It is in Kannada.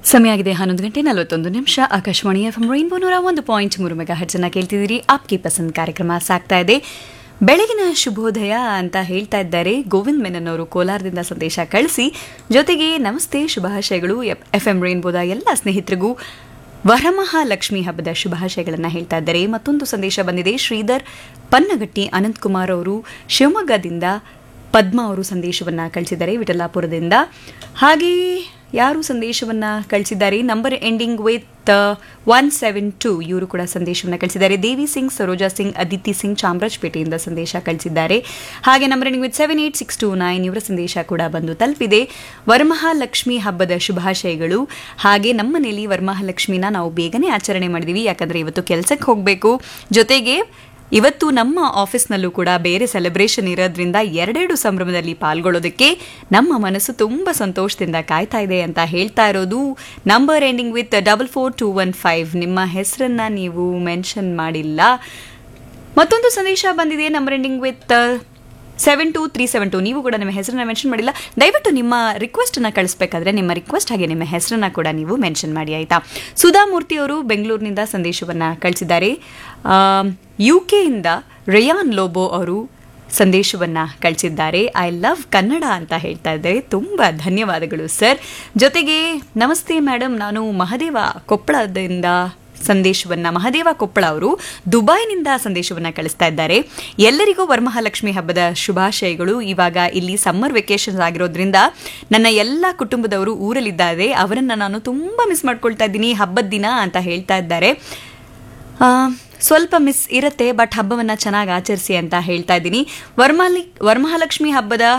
ಸಮಯ ಆಗಿದೆ ಹನ್ನೊಂದು ಗಂಟೆ ನಲವತ್ತೊಂದು ನಿಮಿಷ ಆಕಾಶವಾಣಿ ಎಫ್ ರೈನ್ಬೋ ನೂರ ಒಂದು ಪಾಯಿಂಟ್ ಮೂರು ಮೆಗಾ ಹರ್ಜನ್ನ ಕೇಳ್ತಿದ್ದೀರಿ ಆಪ್ಕಿ ಪಸಂದ್ ಕಾರ್ಯಕ್ರಮ ಸಾಗ್ತಾ ಇದೆ ಬೆಳಗಿನ ಶುಭೋದಯ ಅಂತ ಹೇಳ್ತಾ ಇದ್ದಾರೆ ಗೋವಿಂದ್ ಮೆನನ್ ಅವರು ಕೋಲಾರದಿಂದ ಸಂದೇಶ ಕಳಿಸಿ ಜೊತೆಗೆ ನಮಸ್ತೆ ಶುಭಾಶಯಗಳು ಎಫ್ ಎಂ ರೈನ್ಬೋದ ಎಲ್ಲ ಸ್ನೇಹಿತರಿಗೂ ವರಮಹಾಲಕ್ಷ್ಮಿ ಹಬ್ಬದ ಶುಭಾಶಯಗಳನ್ನು ಹೇಳ್ತಾ ಇದ್ದಾರೆ ಮತ್ತೊಂದು ಸಂದೇಶ ಬಂದಿದೆ ಶ್ರೀಧರ್ ಪನ್ನಗಟ್ಟಿ ಅನಂತಕುಮಾರ್ ಅವರು ಶಿವಮೊಗ್ಗದಿಂದ ಪದ್ಮ ಅವರು ಸಂದೇಶವನ್ನ ಕಳಿಸಿದ್ದಾರೆ ವಿಠಲಾಪುರದಿಂದ ಹಾಗೆ ಯಾರು ಸಂದೇಶವನ್ನ ಕಳಿಸಿದ್ದಾರೆ number ending with one seven two ಇವರು ಕೂಡ ಸಂದೇಶವನ್ನ ಕಳಿಸಿದ್ದಾರೆ ದೇವಿ ಸಿಂಗ್ ಸರೋಜಾ ಸಿಂಗ್ ಅದಿತಿ ಸಿಂಗ್ ಚಾಮರಾಜಪೇಟೆಯಿಂದ ಸಂದೇಶ ಕಳಿಸಿದ್ದಾರೆ ಹಾಗೆ number ending with seven eight six two nine ಇವರ ಸಂದೇಶ ಕೂಡ ಬಂದು ತಲುಪಿದೆ ವರಮಹಾಲಕ್ಷ್ಮಿ ಹಬ್ಬದ ಶುಭಾಶಯಗಳು ಹಾಗೆ ನಮ್ಮ ಮನೆಯಲ್ಲಿ ವರಮಹಾಲಕ್ಷ್ಮಿನ ನಾವು ಬೇಗನೆ ಆಚರಣೆ ಮಾಡಿದೀವಿ ಯಾಕಂದ್ರೆ ಇವತ್ತು ಕೆಲಸಕ್ಕೆ ಹೋಗಬೇಕು ಜೊತೆಗೆ ಇವತ್ತು ನಮ್ಮ ಆಫೀಸ್ನಲ್ಲೂ ಕೂಡ ಬೇರೆ ಸೆಲೆಬ್ರೇಷನ್ ಇರೋದ್ರಿಂದ ಎರಡೆರಡು ಸಂಭ್ರಮದಲ್ಲಿ ಪಾಲ್ಗೊಳ್ಳೋದಕ್ಕೆ ನಮ್ಮ ಮನಸ್ಸು ತುಂಬ ಸಂತೋಷದಿಂದ ಕಾಯ್ತಾ ಇದೆ ಅಂತ ಹೇಳ್ತಾ ಇರೋದು number ending with double four two one five ನಿಮ್ಮ ಹೆಸರನ್ನ ನೀವು ಮೆನ್ಷನ್ ಮಾಡಿಲ್ಲ ಮತ್ತೊಂದು ಸಂದೇಶ ಬಂದಿದೆ number ending with seven two three seven two ನೀವು ಕೂಡ ನಿಮ್ಮ ಹೆಸರನ್ನ ಮೆನ್ಷನ್ ಮಾಡಿಲ್ಲ ದಯವಿಟ್ಟು ನಿಮ್ಮ ರಿಕ್ವೆಸ್ಟನ್ನ ಕಳಿಸ್ಬೇಕಾದ್ರೆ ನಿಮ್ಮ ರಿಕ್ವೆಸ್ಟ್ ಹಾಗೆ ನಿಮ್ಮ ಹೆಸರನ್ನ ಕೂಡ ನೀವು ಮೆನ್ಷನ್ ಮಾಡಿ ಆಯಿತಾ ಸುಧಾಮೂರ್ತಿ ಅವರು ಬೆಂಗಳೂರಿನಿಂದ ಸಂದೇಶವನ್ನು ಕಳಿಸಿದ್ದಾರೆ ಯು ಕೆಯಿಂದ ರೇಯಾನ್ ಲೋಬೋ ಅವರು ಸಂದೇಶವನ್ನ ಕಳಿಸಿದ್ದಾರೆ ಐ ಲವ್ ಕನ್ನಡ ಅಂತ ಹೇಳ್ತಾ ಇದ್ದಾರೆ ತುಂಬ ಧನ್ಯವಾದಗಳು ಸರ್ ಜೊತೆಗೆ ನಮಸ್ತೆ ಮೇಡಮ್ ನಾನು ಮಹದೇವ ಕೊಪ್ಪಳದಿಂದ ಸಂದೇಶವನ್ನ ಮಹದೇವ ಕೊಪ್ಪಳ ಅವರು ದುಬೈನಿಂದ ಸಂದೇಶವನ್ನ ಕಳಿಸ್ತಾ ಇದ್ದಾರೆ ಎಲ್ಲರಿಗೂ ವರಮಹಾಲಕ್ಷ್ಮಿ ಹಬ್ಬದ ಶುಭಾಶಯಗಳು ಇವಾಗ ಇಲ್ಲಿ ಸಮ್ಮರ್ ವೆಕೇಶನ್ ಆಗಿರೋದ್ರಿಂದ ನನ್ನ ಎಲ್ಲ ಕುಟುಂಬದವರು ಊರಲ್ಲಿದ್ದಾರೆ ಅವರನ್ನ ನಾನು ತುಂಬಾ ಮಿಸ್ ಮಾಡ್ಕೊಳ್ತಾ ಇದ್ದೀನಿ ಹಬ್ಬದ ದಿನ ಅಂತ ಹೇಳ್ತಾ ಇದ್ದಾರೆ ಸ್ವಲ್ಪ ಮಿಸ್ ಇರುತ್ತೆ ಬಟ್ ಹಬ್ಬವನ್ನ ಚೆನ್ನಾಗಿ ಆಚರಿಸಿ ಅಂತ ಹೇಳ್ತಾ ಇದ್ದೀನಿ ವರಮಹಾಲಿ ವರಮಹಾಲಕ್ಷ್ಮಿ ಹಬ್ಬದ